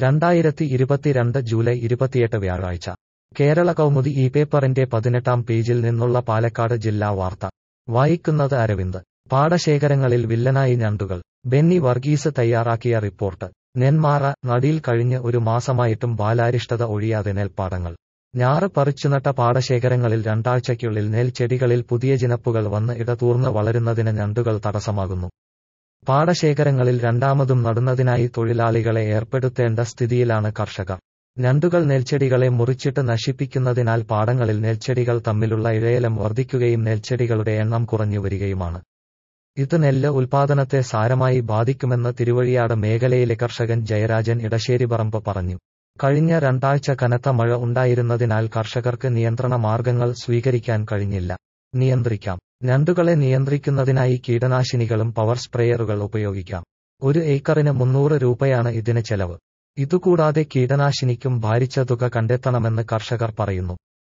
രണ്ടായിരത്തി ഇരുപത്തിരണ്ട് ജൂലൈ ഇരുപത്തിയെട്ട് വ്യാഴാഴ്ച കേരള കൗമുദി ഈ പേപ്പറിന്റെ പതിനെട്ടാം പേജിൽ നിന്നുള്ള പാലക്കാട് ജില്ലാ വാർത്ത വായിക്കുന്നത് അരവിന്ദ് പാടശേഖരങ്ങളിൽ വില്ലനായി ഞണ്ടുകൾ ബെന്നി വർഗീസ് തയ്യാറാക്കിയ റിപ്പോർട്ട് നെന്മാറ നടിയിൽ കഴിഞ്ഞ് ഒരു മാസമായിട്ടും ബാലാരിഷ്ടത ഒഴിയാതെ നെൽപ്പാടങ്ങൾ ഞാറ് പറിച്ചുനട്ട പാടശേഖരങ്ങളിൽ രണ്ടാഴ്ചയ്ക്കുള്ളിൽ നെൽച്ചെടികളിൽ പുതിയ ജിനപ്പുകൾ വന്ന് ഇടതൂർന്ന് വളരുന്നതിന് ഞണ്ടുകൾ തടസ്സമാകുന്നു പാടശേഖരങ്ങളിൽ രണ്ടാമതും നടുന്നതിനായി തൊഴിലാളികളെ ഏർപ്പെടുത്തേണ്ട സ്ഥിതിയിലാണ് കർഷകർ ഞണ്ടുകൾ നെൽച്ചെടികളെ മുറിച്ചിട്ട് നശിപ്പിക്കുന്നതിനാൽ പാടങ്ങളിൽ നെൽച്ചെടികൾ തമ്മിലുള്ള ഇഴയലം വർദ്ധിക്കുകയും നെൽച്ചെടികളുടെ എണ്ണം കുറഞ്ഞു വരികയുമാണ് ഇത് നെല്ല് ഉൽപാദനത്തെ സാരമായി ബാധിക്കുമെന്ന് തിരുവഴിയാട് മേഖലയിലെ കർഷകൻ ജയരാജൻ ഇടശ്ശേരിപറമ്പ് പറഞ്ഞു കഴിഞ്ഞ രണ്ടാഴ്ച കനത്ത മഴ ഉണ്ടായിരുന്നതിനാൽ കർഷകർക്ക് നിയന്ത്രണ മാർഗങ്ങൾ സ്വീകരിക്കാൻ കഴിഞ്ഞില്ല നിയന്ത്രിക്കാം ഞണ്ടുകളെ നിയന്ത്രിക്കുന്നതിനായി കീടനാശിനികളും പവർ സ്പ്രേയറുകൾ ഉപയോഗിക്കാം ഒരു ഏക്കറിന് മുന്നൂറ് രൂപയാണ് ഇതിന് ചെലവ് ഇതുകൂടാതെ കീടനാശിനിക്കും ഭാരിച്ച തുക കണ്ടെത്തണമെന്ന് കർഷകർ പറയുന്നു